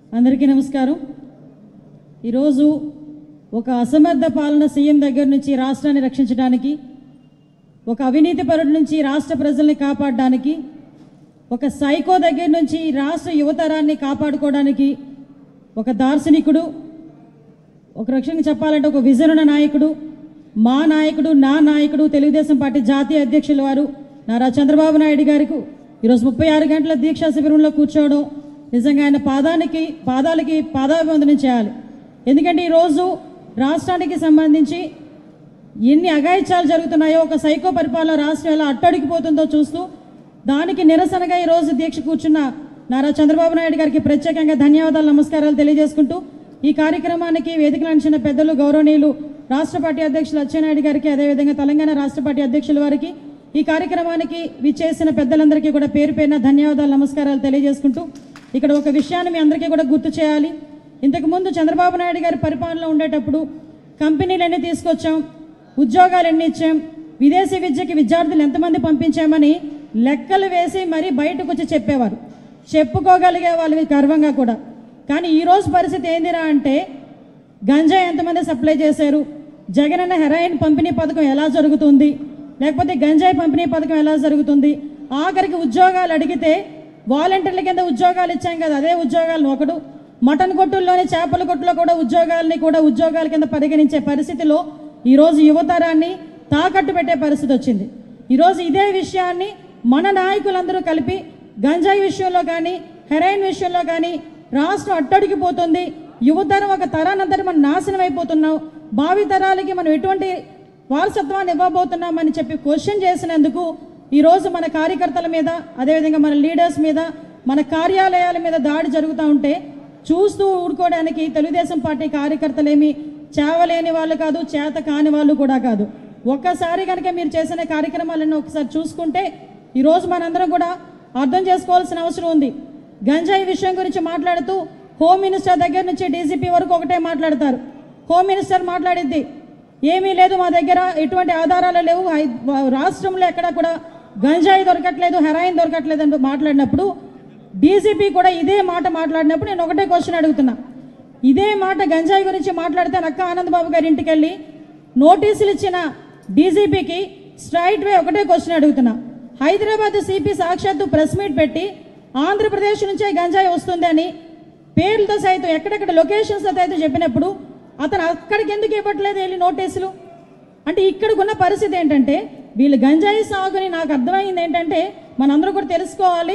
అందరికీ నమస్కారం ఈరోజు ఒక అసమర్థ పాలన సీఎం దగ్గర నుంచి రాష్ట్రాన్ని రక్షించడానికి ఒక అవినీతి పరుడి నుంచి రాష్ట్ర ప్రజల్ని కాపాడడానికి ఒక సైకో దగ్గర నుంచి రాష్ట్ర యువతరాన్ని కాపాడుకోవడానికి ఒక దార్శనికుడు ఒక రక్షణగా చెప్పాలంటే ఒక విజన్ ఉన్న నాయకుడు మా నాయకుడు నా నాయకుడు తెలుగుదేశం పార్టీ జాతీయ అధ్యక్షుల వారు నారా చంద్రబాబు నాయుడు గారికి ఈరోజు ముప్పై ఆరు గంటల దీక్షా శిబిరంలో కూర్చోవడం నిజంగా ఆయన పాదానికి పాదాలకి పాదాభివందనం చేయాలి ఎందుకంటే ఈరోజు రాష్ట్రానికి సంబంధించి ఎన్ని అఘాయిత్యాలు జరుగుతున్నాయో ఒక సైకో పరిపాలన రాష్ట్రం ఎలా అట్టడిగిపోతుందో చూస్తూ దానికి నిరసనగా ఈరోజు దీక్ష కూర్చున్న నారా చంద్రబాబు నాయుడు గారికి ప్రత్యేకంగా ధన్యవాదాలు నమస్కారాలు తెలియజేసుకుంటూ ఈ కార్యక్రమానికి వేదికలు అంచిన పెద్దలు గౌరవనీయులు రాష్ట్ర పార్టీ అధ్యక్షులు అచ్చెన్నాయుడు గారికి అదేవిధంగా తెలంగాణ రాష్ట్ర పార్టీ అధ్యక్షుల వారికి ఈ కార్యక్రమానికి విచ్చేసిన పెద్దలందరికీ కూడా పేరు పేరున ధన్యవాదాలు నమస్కారాలు తెలియజేసుకుంటూ ఇక్కడ ఒక విషయాన్ని మీ అందరికీ కూడా గుర్తు చేయాలి ఇంతకుముందు చంద్రబాబు నాయుడు గారి పరిపాలనలో ఉండేటప్పుడు కంపెనీలన్నీ తీసుకొచ్చాం ఉద్యోగాలు ఎన్ని ఇచ్చాం విదేశీ విద్యకి విద్యార్థులు ఎంతమంది పంపించామని లెక్కలు వేసి మరీ బయటకు వచ్చి చెప్పేవారు చెప్పుకోగలిగే వాళ్ళకి గర్వంగా కూడా కానీ ఈరోజు పరిస్థితి ఏందిరా అంటే గంజాయి ఎంతమంది సప్లై చేశారు జగనన్న హెరాయిన్ పంపిణీ పథకం ఎలా జరుగుతుంది లేకపోతే గంజాయి పంపిణీ పథకం ఎలా జరుగుతుంది ఆఖరికి ఉద్యోగాలు అడిగితే వాలంటీర్ల కింద ఉద్యోగాలు ఇచ్చాం కదా అదే ఉద్యోగాలను ఒకడు మటన్ కొట్టుల్లోని చేపల కొట్టులో కూడా ఉద్యోగాలని కూడా ఉద్యోగాల కింద పరిగణించే పరిస్థితిలో ఈరోజు యువతరాన్ని తాకట్టు పెట్టే పరిస్థితి వచ్చింది ఈరోజు ఇదే విషయాన్ని మన నాయకులందరూ కలిపి గంజాయి విషయంలో కానీ హెరాయిన్ విషయంలో కానీ రాష్ట్రం అట్టడిగిపోతుంది యువతరం ఒక తరానంతటి మనం నాశనం అయిపోతున్నాం భావి తరాలకి మనం ఎటువంటి వారసత్వాన్ని ఇవ్వబోతున్నామని చెప్పి క్వశ్చన్ చేసినందుకు ఈరోజు మన కార్యకర్తల మీద అదేవిధంగా మన లీడర్స్ మీద మన కార్యాలయాల మీద దాడి జరుగుతూ ఉంటే చూస్తూ ఊరుకోవడానికి తెలుగుదేశం పార్టీ కార్యకర్తలేమి చేవలేని వాళ్ళు కాదు చేత కాని వాళ్ళు కూడా కాదు ఒక్కసారి కనుక మీరు చేసిన కార్యక్రమాలను ఒకసారి చూసుకుంటే ఈరోజు మనందరం కూడా అర్థం చేసుకోవాల్సిన అవసరం ఉంది గంజాయి విషయం గురించి మాట్లాడుతూ హోమ్ మినిస్టర్ దగ్గర నుంచి డీజీపీ వరకు ఒకటే మాట్లాడతారు హోమ్ మినిస్టర్ మాట్లాడిద్ది ఏమీ లేదు మా దగ్గర ఎటువంటి ఆధారాలు లేవు హై- రాష్ట్రంలో ఎక్కడ కూడా గంజాయి దొరకట్లేదు హెరాయిన్ దొరకట్లేదు అని మాట్లాడినప్పుడు డీజీపీ కూడా ఇదే మాట మాట్లాడినప్పుడు నేను ఒకటే క్వశ్చన్ అడుగుతున్నా ఇదే మాట గంజాయి గురించి మాట్లాడితే నక్క ఆనందబాబు గారి ఇంటికి వెళ్ళి నోటీసులు ఇచ్చిన డీజీపీకి స్ట్రైట్ వే ఒకటే క్వశ్చన్ అడుగుతున్నా హైదరాబాద్ సిపి సాక్షాత్తు ప్రెస్ మీట్ పెట్టి ఆంధ్రప్రదేశ్ నుంచే గంజాయి వస్తుందని పేర్లతో సైతం ఎక్కడెక్కడ లొకేషన్స్ అయితే చెప్పినప్పుడు అతను అక్కడికి ఎందుకు ఇవ్వట్లేదు వెళ్ళి నోటీసులు అంటే ఇక్కడికి ఉన్న పరిస్థితి ఏంటంటే వీళ్ళు గంజాయి సాగుని నాకు అర్థమైంది ఏంటంటే మనందరూ కూడా తెలుసుకోవాలి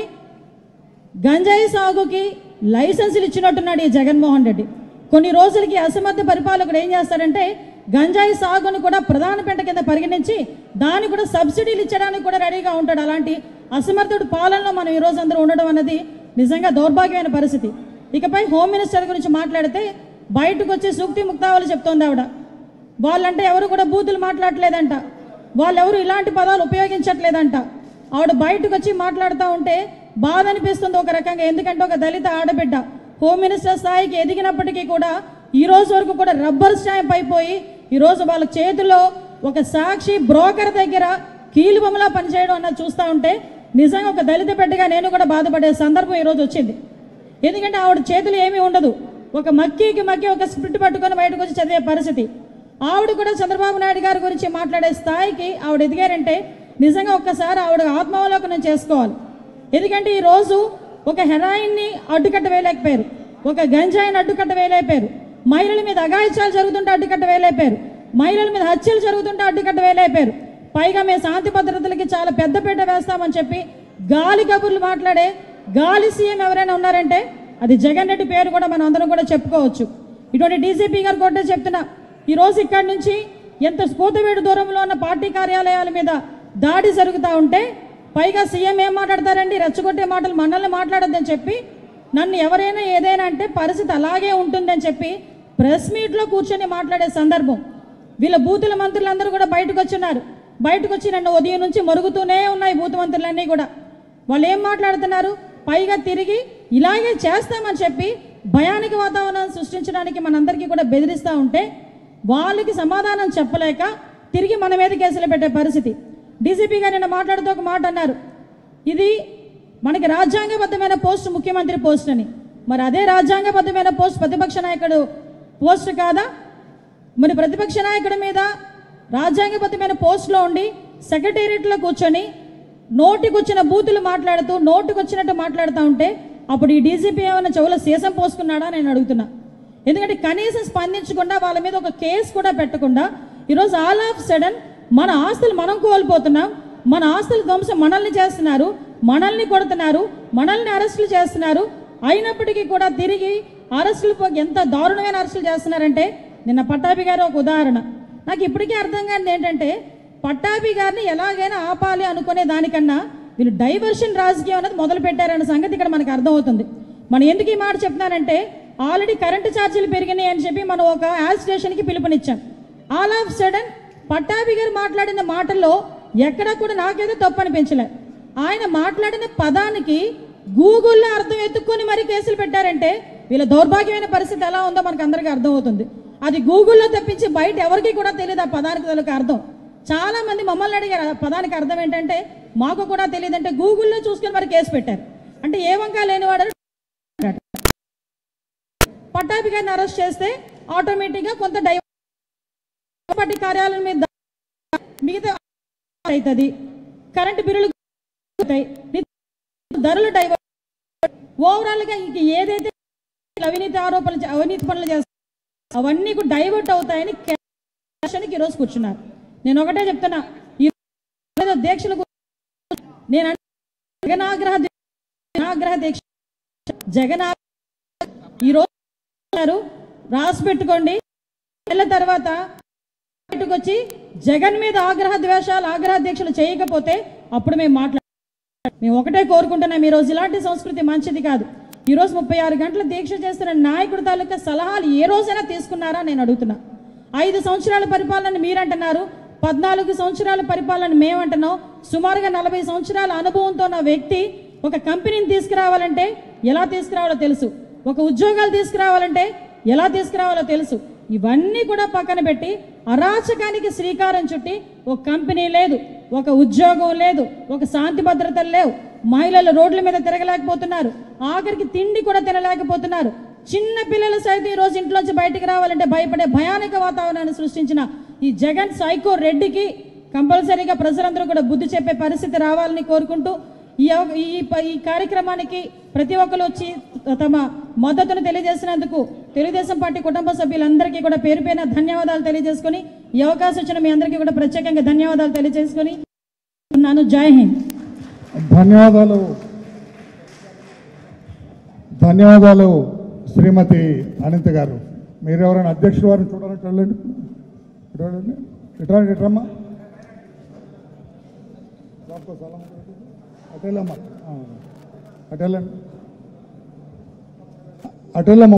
గంజాయి సాగుకి లైసెన్సులు ఇచ్చినట్టున్నాడు ఈ జగన్మోహన్ రెడ్డి కొన్ని రోజులకి అసమర్థ పరిపాలకుడు ఏం చేస్తాడంటే గంజాయి సాగుని కూడా ప్రధాన పెంట కింద పరిగణించి దాన్ని కూడా సబ్సిడీలు ఇచ్చడానికి కూడా రెడీగా ఉంటాడు అలాంటి అసమర్థుడు పాలనలో మనం ఈ రోజు అందరూ ఉండడం అన్నది నిజంగా దౌర్భాగ్యమైన పరిస్థితి ఇకపై హోమ్ మినిస్టర్ గురించి మాట్లాడితే బయటకు వచ్చి సూక్తి ముక్తావలు చెప్తోంది ఆవిడ వాళ్ళంటే ఎవరు కూడా బూతులు మాట్లాడలేదంట వాళ్ళెవరు ఇలాంటి పదాలు ఉపయోగించట్లేదంట ఆవిడ బయటకు వచ్చి మాట్లాడుతూ ఉంటే బాధ అనిపిస్తుంది ఒక రకంగా ఎందుకంటే ఒక దళిత ఆడబిడ్డ హోమ్ మినిస్టర్ స్థాయికి ఎదిగినప్పటికీ కూడా ఈ రోజు వరకు కూడా రబ్బర్ స్టాంప్ అయిపోయి ఈ రోజు వాళ్ళ చేతిలో ఒక సాక్షి బ్రోకర్ దగ్గర కీలుబొమ్మలా పనిచేయడం అన్నది చూస్తూ ఉంటే నిజంగా ఒక దళిత బిడ్డగా నేను కూడా బాధపడే సందర్భం ఈరోజు వచ్చింది ఎందుకంటే ఆవిడ చేతులు ఏమీ ఉండదు ఒక మక్కీకి మక్కి ఒక స్ప్రిట్ పట్టుకొని బయటకు వచ్చి చదివే పరిస్థితి ఆవిడ కూడా చంద్రబాబు నాయుడు గారి గురించి మాట్లాడే స్థాయికి ఆవిడ ఎదిగారంటే నిజంగా ఒక్కసారి ఆవిడ ఆత్మావలోకనం చేసుకోవాలి ఎందుకంటే ఈరోజు ఒక హెరాయిన్ని అడ్డుకట్ట వేయలేకపోయారు ఒక గంజాయిని అడ్డుకట్ట వేయలేకపోయారు మహిళల మీద అఘాయిత్యాలు జరుగుతుంటే అడ్డుకట్ట వేయలేకపోయారు మహిళల మీద హత్యలు జరుగుతుంటే అడ్డుకట్ట వేయలేకపోయారు పైగా మేము శాంతి భద్రతలకి చాలా పెద్దపీట వేస్తామని చెప్పి గాలి కబుర్లు మాట్లాడే గాలి సీఎం ఎవరైనా ఉన్నారంటే అది జగన్ రెడ్డి పేరు కూడా మనం అందరం కూడా చెప్పుకోవచ్చు ఇటువంటి డీజీపీ గారు కూడా చెప్తున్నా ఈ రోజు ఇక్కడి నుంచి ఎంత స్ఫూర్తివేడు దూరంలో ఉన్న పార్టీ కార్యాలయాల మీద దాడి జరుగుతూ ఉంటే పైగా సీఎం ఏం మాట్లాడతారండి రెచ్చగొట్టే మాటలు మనల్ని మాట్లాడొద్దని చెప్పి నన్ను ఎవరైనా ఏదైనా అంటే పరిస్థితి అలాగే ఉంటుందని చెప్పి ప్రెస్ మీట్లో కూర్చొని మాట్లాడే సందర్భం వీళ్ళ బూతుల మంత్రులందరూ కూడా బయటకు వచ్చున్నారు బయటకు వచ్చి నన్ను ఉదయం నుంచి మరుగుతూనే ఉన్నాయి బూత్ మంత్రులన్నీ కూడా వాళ్ళు ఏం మాట్లాడుతున్నారు పైగా తిరిగి ఇలాగే చేస్తామని చెప్పి భయానికి వాతావరణం సృష్టించడానికి మనందరికీ కూడా బెదిరిస్తూ ఉంటే వాళ్ళకి సమాధానం చెప్పలేక తిరిగి మన మీద కేసులు పెట్టే పరిస్థితి డీజీపీ గారు నిన్న మాట్లాడుతూ ఒక మాట అన్నారు ఇది మనకి రాజ్యాంగబద్ధమైన పోస్ట్ ముఖ్యమంత్రి పోస్ట్ అని మరి అదే రాజ్యాంగబద్ధమైన పోస్ట్ ప్రతిపక్ష నాయకుడు పోస్ట్ కాదా మరి ప్రతిపక్ష నాయకుడి మీద రాజ్యాంగబద్ధమైన పోస్టులో ఉండి సెక్రటేరియట్లో కూర్చొని నోటికొచ్చిన బూతులు మాట్లాడుతూ నోటికొచ్చినట్టు మాట్లాడుతూ ఉంటే అప్పుడు ఈ డీజీపీ ఏమైనా చెవుల సీసం పోసుకున్నాడా నేను అడుగుతున్నా ఎందుకంటే కనీసం స్పందించకుండా వాళ్ళ మీద ఒక కేసు కూడా పెట్టకుండా ఈరోజు ఆల్ ఆఫ్ సడన్ మన ఆస్తులు మనం కోల్పోతున్నాం మన ఆస్తుల ధ్వంసం మనల్ని చేస్తున్నారు మనల్ని కొడుతున్నారు మనల్ని అరెస్టులు చేస్తున్నారు అయినప్పటికీ కూడా తిరిగి అరెస్టులు పో- ఎంత దారుణమైన అరెస్టులు చేస్తున్నారంటే నిన్న పట్టాభి గారు ఒక ఉదాహరణ నాకు ఇప్పటికీ అర్థం కానిది ఏంటంటే పట్టాభి గారిని ఎలాగైనా ఆపాలి అనుకునే దానికన్నా వీళ్ళు డైవర్షన్ రాజకీయం అనేది మొదలు పెట్టారన్న సంగతి ఇక్కడ మనకు అర్థమవుతుంది మనం ఎందుకు ఈ మాట చెప్తున్నానంటే ఆల్రెడీ కరెంటు ఛార్జీలు పెరిగినాయి అని చెప్పి మనం ఒక యాడ్ స్టేషన్కి పిలుపునిచ్చాం all of sudden Pattabhi garu మాట్లాడిన మాటల్లో ఎక్కడా కూడా నాకేదో తప్పు అనిపించలే ఆయన మాట్లాడిన పదానికి గూగుల్లో అర్థం ఎత్తుక్కొని మరి కేసులు పెట్టారంటే వీళ్ళ దౌర్భాగ్యమైన పరిస్థితి ఎలా ఉందో మనకు అందరికీ అర్థమవుతుంది అది గూగుల్లో తప్పించి బయట ఎవరికి కూడా తెలియదు ఆ పదానికి తలకు అర్థం చాలా మంది మమ్మల్ని అడిగారు ఆ పదానికి అర్థం ఏంటంటే మాకు కూడా తెలియదు అంటే గూగుల్లో చూసుకొని మరి కేసు పెట్టారు అంటే ఏ వంక లేనివాడు పట్టాభి గారిని అరెస్ట్ చేస్తే ఆటోమేటిక్గా కొంత డై పార్టీ కార్యాలయం మీద దా- మిగతా అవుతుంది కరెంటు బిల్లులు అవుతాయి. ధరలు డైవర్ట్ ఓవరాల్ గా ఇంక ఏదైతే అవినీతి ఆరోపణలు చే- అవినీతి పనులు చేస్తారు అవన్నీ కూడా డైవర్ట్ అవుతాయని క్యాషన్కి ఈరోజు కూర్చున్నారు నేను ఒకటే చెప్తున్నా ఈ ఏదో దీక్షలు గు- నేను అంటే జగనాగ్రహ దీ- జగనాగ్రహ దీక్ష జగన్ ఈరోజు అన్నారు, రాసి పెట్టుకోండి నెలల తర్వాత బయటకు వచ్చి జగన్ మీద ఆగ్రహ ద్వేషాలు ఆగ్రహ దీక్షలు చేయకపోతే అప్పుడు మేము మాట్లాడాం మేము ఒకటే కోరుకుంటున్నాం ఈ రోజు ఇలాంటి సంస్కృతి మంచిది కాదు ఈ రోజు ముప్పై ఆరు గంటల దీక్ష చేస్తున్న నాయకుడి తాలూకా సలహాలు ఏ రోజైనా తీసుకున్నారా నేను అడుగుతున్నా ఐదు సంవత్సరాల పరిపాలన మీరంటున్నారు పద్నాలుగు సంవత్సరాల పరిపాలన మేమంటున్నాం సుమారుగా నలభై సంవత్సరాల అనుభవంతో ఉన్న వ్యక్తి ఒక కంపెనీని తీసుకురావాలంటే ఎలా తీసుకురావాలో తెలుసు ఒక ఉద్యోగాలు తీసుకురావాలంటే ఎలా తీసుకురావాలో తెలుసు ఇవన్నీ కూడా పక్కన పెట్టి అరాచకానికి శ్రీకారం చుట్టి ఒక కంపెనీ లేదు ఒక ఉద్యోగం లేదు ఒక శాంతి భద్రతలు లేవు మహిళలు రోడ్ల మీద తిరగలేకపోతున్నారు ఆఖరికి తిండి కూడా తినలేకపోతున్నారు చిన్న పిల్లలు సైతం ఈ రోజు ఇంట్లోంచి బయటికి రావాలంటే భయపడే భయానక వాతావరణాన్ని సృష్టించిన ఈ జగన్ సైకో రెడ్డికి కంపల్సరీగా ప్రజలందరూ కూడా బుద్ధి చెప్పే పరిస్థితి రావాలని కోరుకుంటూ ఈ అవ- ఈ ప- ఈ కార్యక్రమానికి ప్రతి ఒక్కరు వచ్చి తమ మద్దతును తెలియజేసినందుకు తెలుగుదేశం పార్టీ కుటుంబ సభ్యులందరికీ కూడా పేరు పేరున ధన్యవాదాలు తెలియజేసుకొని ఈ అవకాశం ఇచ్చిన మీ అందరికీ కూడా ప్రత్యేకంగా ధన్యవాదాలు తెలియజేసుకొని ఉన్నాను జై హింద్ ధన్యవాదాలు ధన్యవాదాలు శ్రీమతి అనిత గారు మీరు ఎవరైనా అధ్యక్షుల వారిని చూడాలంటే వెళ్ళండి ఇటు వెళ్ళండి ఇట్రా ఇట్రమ్మా అటెళ్ళమ్మా అటెళ్ళండి అటెళ్ళమ్మా